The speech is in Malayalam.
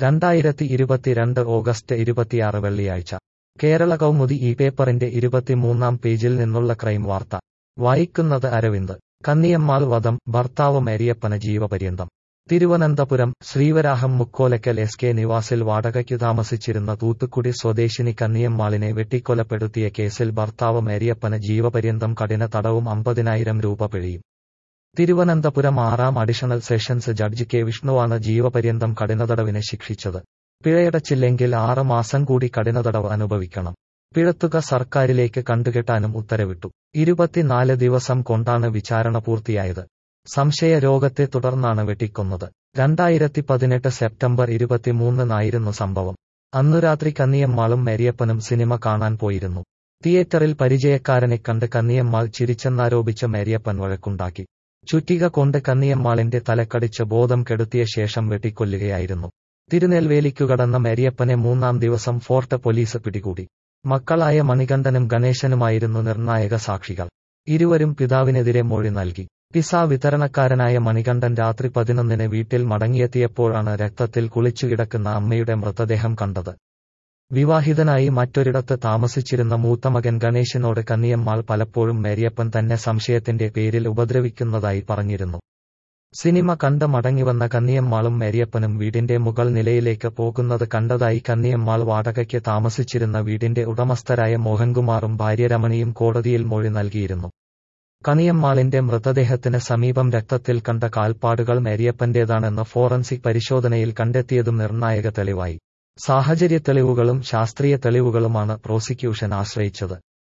രണ്ടായിരത്തി ഇരുപത്തിരണ്ട് ഓഗസ്റ്റ് ഇരുപത്തിയാറ് വെള്ളിയാഴ്ച കേരള കൗമുദി ഈ പേപ്പറിന്റെ ഇരുപത്തിമൂന്നാം പേജിൽ നിന്നുള്ള ക്രൈം വാർത്ത വായിക്കുന്നത് അരവിന്ദ് കന്നിയമ്മാൾ വധം ഭർത്താവ് മേരിയപ്പന് ജീവപര്യന്തം തിരുവനന്തപുരം ശ്രീവരാഹം മുക്കോലക്കൽ എസ് കെ നിവാസിൽ വാടകയ്ക്കു താമസിച്ചിരുന്ന തൂത്തുക്കുടി സ്വദേശിനി കന്നിയമ്മാളിനെ വെട്ടിക്കൊലപ്പെടുത്തിയ കേസിൽ ഭർത്താവ് മേരിയപ്പന് ജീവപര്യന്തം കഠിന തടവും അമ്പതിനായിരം രൂപ പിഴയും തിരുവനന്തപുരം ആറാം അഡീഷണൽ സെഷൻസ് ജഡ്ജി കെ വിഷ്ണുവാണ് ജീവപര്യന്തം കഠിനതടവിന് ശിക്ഷിച്ചത് പിഴയടച്ചില്ലെങ്കിൽ ആറ് മാസം കൂടി കഠിനതടവ് അനുഭവിക്കണം പിഴത്തുക സർക്കാരിലേക്ക് കണ്ടുകെട്ടാനും ഉത്തരവിട്ടു ഇരുപത്തിനാല് ദിവസം കൊണ്ടാണ് വിചാരണ പൂർത്തിയായത് സംശയ രോഗത്തെ തുടർന്നാണ് വെട്ടിക്കൊന്നത് രണ്ടായിരത്തി പതിനെട്ട് സെപ്റ്റംബർ ഇരുപത്തിമൂന്നിനായിരുന്നു സംഭവം അന്നു രാത്രി കന്നിയമ്മാളും മേരിയപ്പനും സിനിമ കാണാൻ പോയിരുന്നു തിയേറ്ററിൽ പരിചയക്കാരനെ കണ്ട് കന്നിയമ്മാൾ ചിരിച്ചെന്നാരോപിച്ച് മേരിയപ്പൻ വഴക്കുണ്ടാക്കി ചുറ്റിക കൊണ്ട് കന്നിയമ്മാളിന്റെ തലക്കടിച്ച് ബോധം കെടുത്തിയ ശേഷം വെട്ടിക്കൊല്ലുകയായിരുന്നു തിരുനെൽവേലിക്കു കടന്ന മേരിയപ്പനെ മൂന്നാം ദിവസം ഫോർട്ട് പോലീസ് പിടികൂടി മക്കളായ മണികണ്ഠനും ഗണേശനുമായിരുന്നു നിർണായക സാക്ഷികൾ ഇരുവരും പിതാവിനെതിരെ മൊഴി നൽകി പിസ വിതരണക്കാരനായ മണികണ്ഠൻ രാത്രി പതിനൊന്നിന് വീട്ടിൽ മടങ്ങിയെത്തിയപ്പോഴാണ് രക്തത്തിൽ കുളിച്ചുകിടക്കുന്ന അമ്മയുടെ മൃതദേഹം കണ്ടത് വിവാഹിതനായി മറ്റൊരിടത്ത് താമസിച്ചിരുന്ന മൂത്തമകൻ ഗണേശനോട് കന്നിയമ്മാൾ പലപ്പോഴും മേരിയപ്പൻ തന്നെ സംശയത്തിന്റെ പേരിൽ ഉപദ്രവിക്കുന്നതായി പറഞ്ഞിരുന്നു സിനിമ കണ്ട് മടങ്ങിവന്ന കന്നിയമ്മാളും മേരിയപ്പനും വീടിന്റെ മുകൾ നിലയിലേക്ക് പോകുന്നത് കണ്ടതായി കന്നിയമ്മാൾ വാടകയ്ക്ക് താമസിച്ചിരുന്ന വീടിന്റെ ഉടമസ്ഥരായ മോഹൻകുമാറും ഭാര്യ രമണിയും കോടതിയിൽ മൊഴി നൽകിയിരുന്നു കണിയമ്മാളിന്റെ മൃതദേഹത്തിന് സമീപം രക്തത്തിൽ കണ്ട കാൽപ്പാടുകൾ മേരിയപ്പന്റേതാണെന്ന് ഫോറൻസിക് പരിശോധനയിൽ കണ്ടെത്തിയതും നിർണായക തെളിവായി സാഹചര്യ തെളിവുകളും ശാസ്ത്രീയ തെളിവുകളുമാണ് പ്രോസിക്യൂഷൻ ആശ്രയിച്ചത്